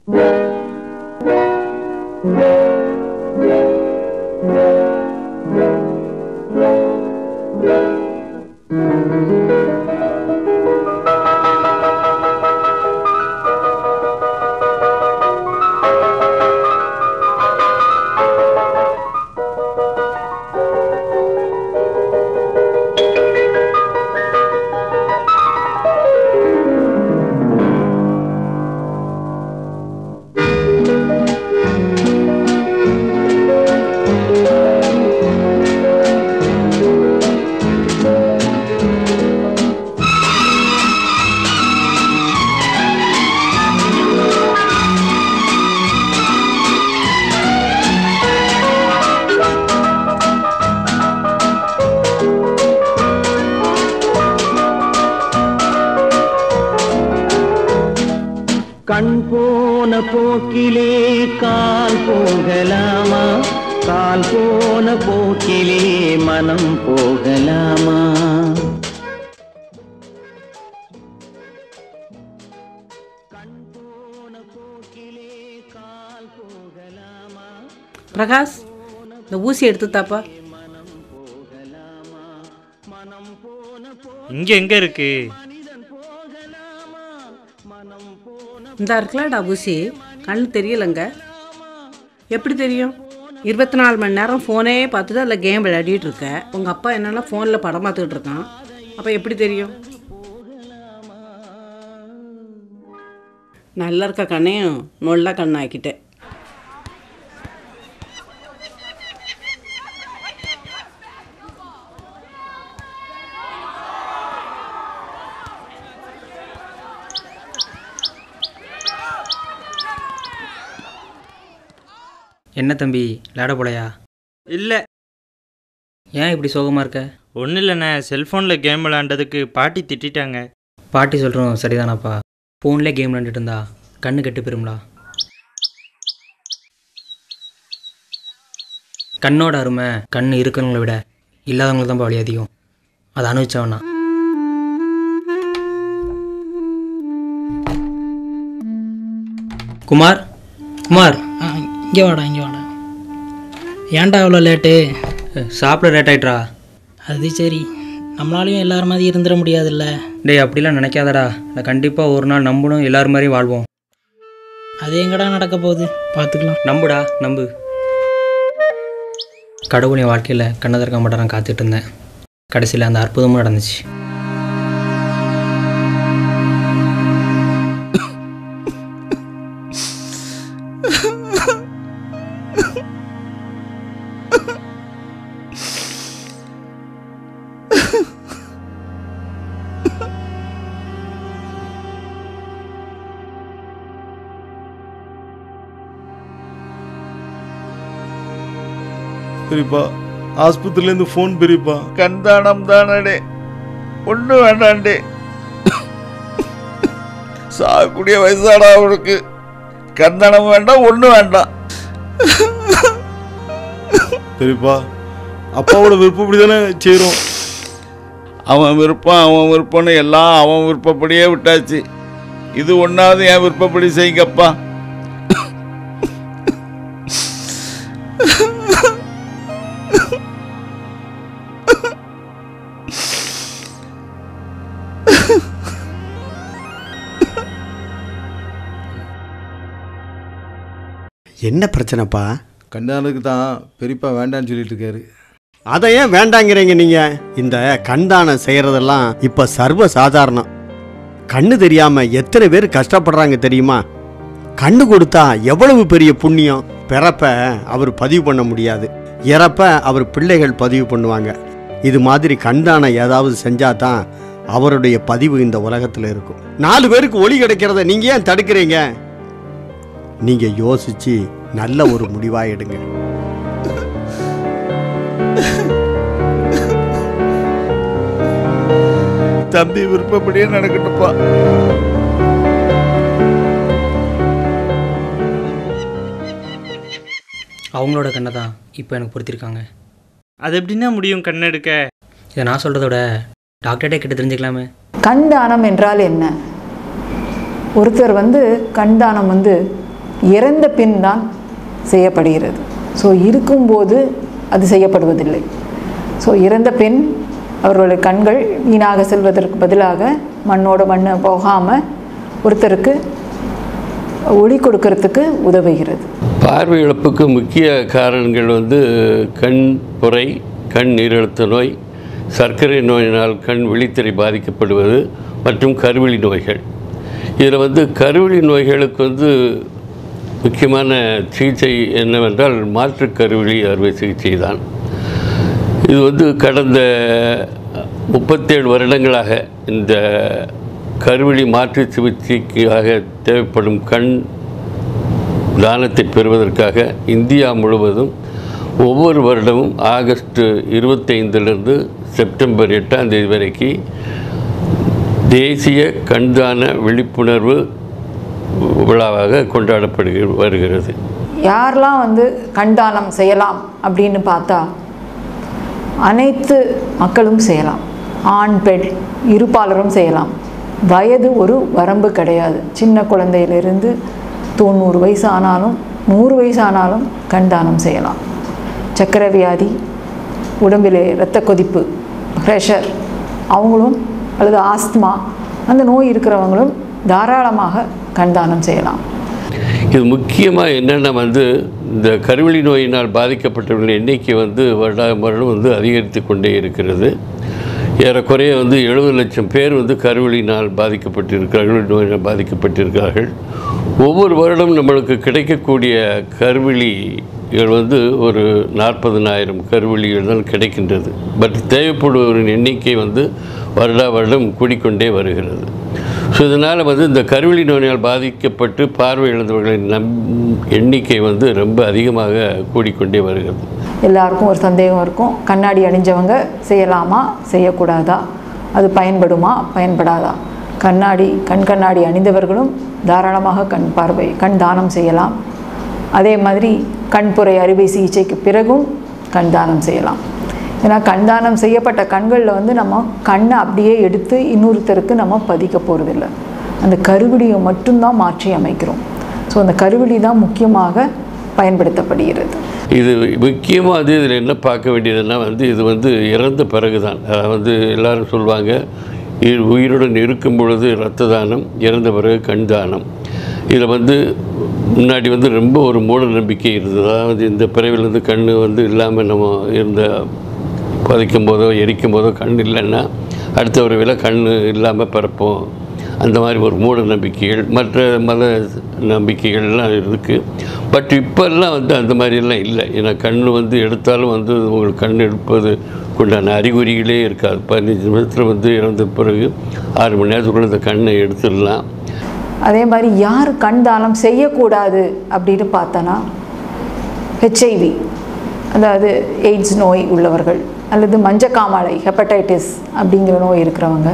கண் போன போக்கிலே கால் போகலாமா கால் போன போக்கிலே மனம் போகலாமா கண் போன போக்கிலே கால் போகலாமா பிரகாஷ் இந்த ஊசி எடுத்து தாப்பா மனம் போன போ இங்க எங்க இருக்கு மனிதன் போகலாமா மனம் போன இந்த இருக்கலாடா ஊசி கண்ணு தெரியலங்க எப்படி தெரியும் இருபத்தி நாலு மணி நேரம் ஃபோனே பார்த்துட்டு அதில் கேம் விளையாடிட்டு இருக்க உங்கள் அப்பா என்னென்னா ஃபோனில் படம் பார்த்துக்கிட்டு இருக்கான் அப்போ எப்படி தெரியும் நல்லா இருக்க கண்ணையும் நொல்லா கண்ணாக்கிட்டேன் என்ன தம்பி விளையாட போலையா இல்ல ஏன் இப்படி சோகமாக இருக்க ஒன்றும் இல்லைண்ணே செல்ஃபோனில் கேம் விளையாண்டதுக்கு பாட்டி திட்டிட்டாங்க பாட்டி சொல்கிறோம் சரிதானாப்பா ஃபோன்லேயே கேம் விளையாண்டுட்டு இருந்தா கண்ணு கெட்டு போயிரும்லா கண்ணோட அருமை கண் இருக்கிறவங்கள விட இல்லாதவங்களுக்கு தான் வழி அதிகம் அதை அனுபவிச்சவனா குமார் குமார் இங்கே வாடா இங்கே வாடா ஏன்டா அவ்வளோ லேட்டு அஹ், சாப்பிட லேட் ஆயிட்ரா அது சரி நம்மளாலையும் எல்லார் மாதிரி இருந்துட முடியாதுல்ல டேய் அப்படிலாம் நினைக்காதடா நான் கண்டிப்பாக ஒரு நாள் நம்பணும் எல்லாரும் மாதிரியும் வாழ்வோம் அது எங்கடா நடக்க போகுது பார்த்துக்கலாம் நம்புடா நம்பு கடவுள் என் வாழ்க்கையில் கண்ணை திறக்க மாட்டேன் நான் காத்துட்டு இருந்தேன் கடைசியில் அந்த அற்புதமும் நடந்துச்சு பெரியப்பா ஆஸ்பத்திரியிலேருந்து ஃபோன் பெரியப்பா கண்தானம் தானடே ஒண்ணு வேண்டாண்டே சாகக்கூடிய வயசாடா அவனுக்கு கண்தானம் வேண்டாம் ஒண்ணு வேண்டாம் பெரியப்பா அப்பாவோட விருப்பப்படி தானே செய்கிறோம் அவன் விருப்பம் அவன் விருப்பம்னு எல்லாம் அவன் விருப்பப்படியே விட்டாச்சு இது ஒன்னாவது என் விருப்பப்படி செய்யுங்கப்பா என்ன பிரச்சனைப்பா கண்டானுக்கு தான் பெரியப்பா வேண்டான்னு சொல்லிட்டு இருக்காரு அதை ஏன் வேண்டாங்கிறீங்க நீங்க இந்த கண்தானம் செய்யறதெல்லாம் இப்ப சர்வ சாதாரணம் கண்ணு தெரியாம எத்தனை பேர் கஷ்டப்படுறாங்க தெரியுமா கண்ணு கொடுத்தா எவ்வளவு பெரிய புண்ணியம் பிறப்ப அவர் பதிவு பண்ண முடியாது இறப்ப அவர் பிள்ளைகள் பதிவு பண்ணுவாங்க இது மாதிரி கண்தானம் ஏதாவது செஞ்சா தான் அவருடைய பதிவு இந்த உலகத்துல இருக்கும் நாலு பேருக்கு ஒளி கிடைக்கிறத நீங்க ஏன் தடுக்கிறீங்க நீங்க யோசிச்சு நல்ல ஒரு முடிவா எடுங்க தம்பி விருப்பப்படியே நடக்கட்டும்ப்பா அவங்களோட கண்ணை தான் இப்போ எனக்கு பொறுத்திருக்காங்க அது எப்படின்னா முடியும் கண்ணெடுக்க இதை நான் சொல்கிறத விட டாக்டர்கிட்டே கிட்ட தெரிஞ்சுக்கலாமே கண் தானம் என்றால் என்ன ஒருத்தர் வந்து கண் தானம் வந்து இறந்த பின் தான் செய்யப்படுகிறது ஸோ இருக்கும்போது அது செய்யப்படுவதில்லை ஸோ இறந்த பின் அவர்களுடைய கண்கள் வீணாக செல்வதற்கு பதிலாக மண்ணோட மண்ணை போகாமல் ஒருத்தருக்கு ஒளி கொடுக்கறதுக்கு உதவுகிறது பார்வை இழப்புக்கு முக்கிய காரணங்கள் வந்து கண் புரை கண் நீரிழுத்த நோய் சர்க்கரை நோயினால் கண் விழித்திரை பாதிக்கப்படுவது மற்றும் கருவிழி நோய்கள் இதில் வந்து கருவிழி நோய்களுக்கு வந்து முக்கியமான சிகிச்சை என்னவென்றால் மாற்று கருவிழி அறுவை சிகிச்சை தான் இது வந்து கடந்த முப்பத்தேழு வருடங்களாக இந்த கருவிழி மாற்று சிகிச்சைக்காக தேவைப்படும் கண் தானத்தை பெறுவதற்காக இந்தியா முழுவதும் ஒவ்வொரு வருடமும் ஆகஸ்ட் இருபத்தைந்திலிருந்து செப்டம்பர் எட்டாம் தேதி வரைக்கும் தேசிய கண்தான விழிப்புணர்வு விழாவாக கொண்டாடப்படுகி வருகிறது யாரெல்லாம் வந்து கண்தானம் செய்யலாம் அப்படின்னு பார்த்தா அனைத்து மக்களும் செய்யலாம் ஆண் பெண் இருப்பாளரும் செய்யலாம் வயது ஒரு வரம்பு கிடையாது சின்ன குழந்தையிலிருந்து தொண்ணூறு வயசு ஆனாலும் நூறு வயசு ஆனாலும் கண்தானம் செய்யலாம் சர்க்கரை வியாதி உடம்பிலே இரத்த கொதிப்பு ப்ரெஷர் அவங்களும் அல்லது ஆஸ்துமா அந்த நோய் இருக்கிறவங்களும் தாராளமாக கண்தானம் செய்யலாம் இது முக்கியமாக என்னென்னா வந்து இந்த கருவிழி நோயினால் பாதிக்கப்பட்டவர்களின் எண்ணிக்கை வந்து வருடா வருடம் வந்து அதிகரித்து கொண்டே இருக்கிறது ஏறக்குறைய வந்து எழுபது லட்சம் பேர் வந்து கருவிழினால் பாதிக்கப்பட்டிருக்கிறார்கள் நோயினால் பாதிக்கப்பட்டிருக்கிறார்கள் ஒவ்வொரு வருடம் நம்மளுக்கு கிடைக்கக்கூடிய கருவிழிகள் வந்து ஒரு நாற்பதனாயிரம் கருவிழிகள் தான் கிடைக்கின்றது பட் தேவைப்படுவோரின் எண்ணிக்கை வந்து வருடா வருடம் கூடிக்கொண்டே வருகிறது ஸோ இதனால் வந்து இந்த கருவிழி நோயினால் பாதிக்கப்பட்டு பார்வை இழந்தவர்களின் நம் எண்ணிக்கை வந்து ரொம்ப அதிகமாக கூடிக்கொண்டே வருகிறது எல்லாருக்கும் ஒரு சந்தேகம் இருக்கும் கண்ணாடி அணிஞ்சவங்க செய்யலாமா செய்யக்கூடாதா அது பயன்படுமா பயன்படாதா கண்ணாடி கண் கண்ணாடி அணிந்தவர்களும் தாராளமாக கண் பார்வை கண் தானம் செய்யலாம் அதே மாதிரி கண்புரை அறுவை சிகிச்சைக்கு பிறகும் கண் தானம் செய்யலாம் ஏன்னா கண் தானம் செய்யப்பட்ட கண்களில் வந்து நம்ம கண்ணை அப்படியே எடுத்து இன்னொருத்தருக்கு நம்ம பதிக்க போகிறதில்ல அந்த கருவிடியை மட்டும்தான் மாற்றி அமைக்கிறோம் ஸோ அந்த கருவிடி தான் முக்கியமாக பயன்படுத்தப்படுகிறது இது முக்கியமாக வந்து இதில் என்ன பார்க்க வேண்டியதுன்னா வந்து இது வந்து இறந்த பிறகு தான் அதாவது வந்து எல்லாரும் சொல்லுவாங்க இ- உயிருடன் இருக்கும் பொழுது இரத்த தானம் இறந்த பிறகு கண் தானம் இதில் வந்து முன்னாடி வந்து ரொம்ப ஒரு மூட நம்பிக்கை இருந்தது அதாவது இந்த பிறவில இருந்து கண் வந்து இல்லாமல் நம்ம இருந்த புதைக்கும் போதோ எரிக்கும் போதோ கண் இல்லைன்னா அடுத்த ஒரு வேளை கண் இல்லாமல் பிறப்போம் அந்த மாதிரி ஒரு மூட நம்பிக்கைகள் மற்ற மத நம்பிக்கைகள்லாம் இருக்குது பட் இப்போல்லாம் வந்து அந்த மாதிரியெல்லாம் இல்லை ஏன்னா கண் வந்து எடுத்தாலும் வந்து உங்களுக்கு கண் எடுப்பது உண்டான அறிகுறிகளே இருக்காது பதினஞ்சு நிமிஷத்தில் வந்து இறந்த பிறகு ஆறு மணி நேரத்துக்குள்ள இந்த கண்ணை எடுத்துடலாம் அதே மாதிரி யார் கண் தானம் செய்யக்கூடாது அப்படின்னு பார்த்தோன்னா ஹெச்ஐவி அதாவது எய்ட்ஸ் நோய் உள்ளவர்கள் அல்லது மஞ்சக்காமாலை ஹெப்படைட்டிஸ் அப்படிங்கிற நோய் இருக்கிறவங்க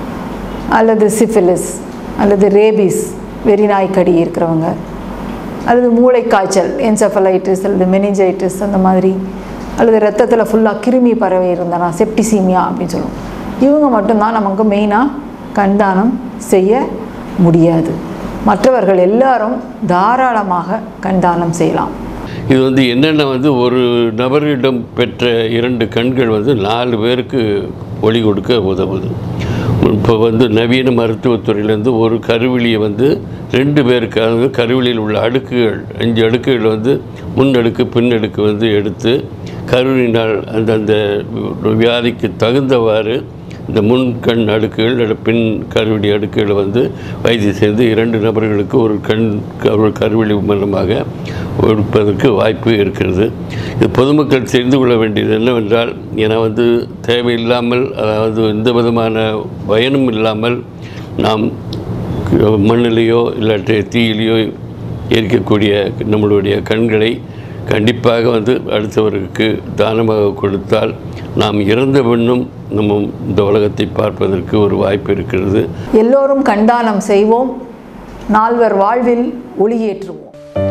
அல்லது சிஃபிலிஸ் அல்லது ரேபிஸ் வெறிநாய்க்கடி இருக்கிறவங்க அல்லது மூளைக்காய்ச்சல் என்செஃபலைட்டிஸ் அல்லது மெனிஞ்சைட்டிஸ் அந்த மாதிரி அல்லது ரத்தத்தில் ஃபுல்லாக கிருமி பரவி இருந்தனா செப்டிசீமியா அப்படின்னு சொல்லுவோம் இவங்க மட்டும்தான் நமக்கு மெயினாக கண்தானம் செய்ய முடியாது மற்றவர்கள் எல்லாரும் தாராளமாக கண்தானம் செய்யலாம் இது வந்து என்னென்ன வந்து ஒரு நபரிடம் பெற்ற இரண்டு கண்கள் வந்து நாலு பேருக்கு ஒளி கொடுக்க உதவுது இப்போ வந்து நவீன மருத்துவத்துறையிலேருந்து ஒரு கருவிலியை வந்து ரெண்டு பேருக்கு அதாவது கருவிலியில் உள்ள அடுக்குகள் அஞ்சு அடுக்குகள் வந்து முன் அடுக்கு பின் அடுக்கு வந்து எடுத்து கருவினால் அந்தந்த வியாதிக்கு தகுந்தவாறு இந்த முன் கண் அடுக்குகள் அல்லது பின் கருவிழி அடுக்குகளை வந்து வைத்தியம் செய்து இரண்டு நபர்களுக்கு ஒரு கண் ஒரு கருவிழி மூலமாக கொடுப்பதற்கு வாய்ப்பு இருக்கிறது இது பொதுமக்கள் தெரிந்து கொள்ள வேண்டியது என்னவென்றால் ஏன்னா வந்து தேவையில்லாமல் அதாவது எந்த விதமான பயனும் இல்லாமல் நாம் மண்ணிலேயோ இல்லாட்டி தீயிலையோ எரிக்கக்கூடிய நம்மளுடைய கண்களை கண்டிப்பாக வந்து அடுத்தவருக்கு தானமாக கொடுத்தால் நாம் இறந்த பின்னும் நம்ம இந்த உலகத்தை பார்ப்பதற்கு ஒரு வாய்ப்பு இருக்கிறது எல்லோரும் கண்தானம் செய்வோம் நால்வர் வாழ்வில் ஒளியேற்றுவோம்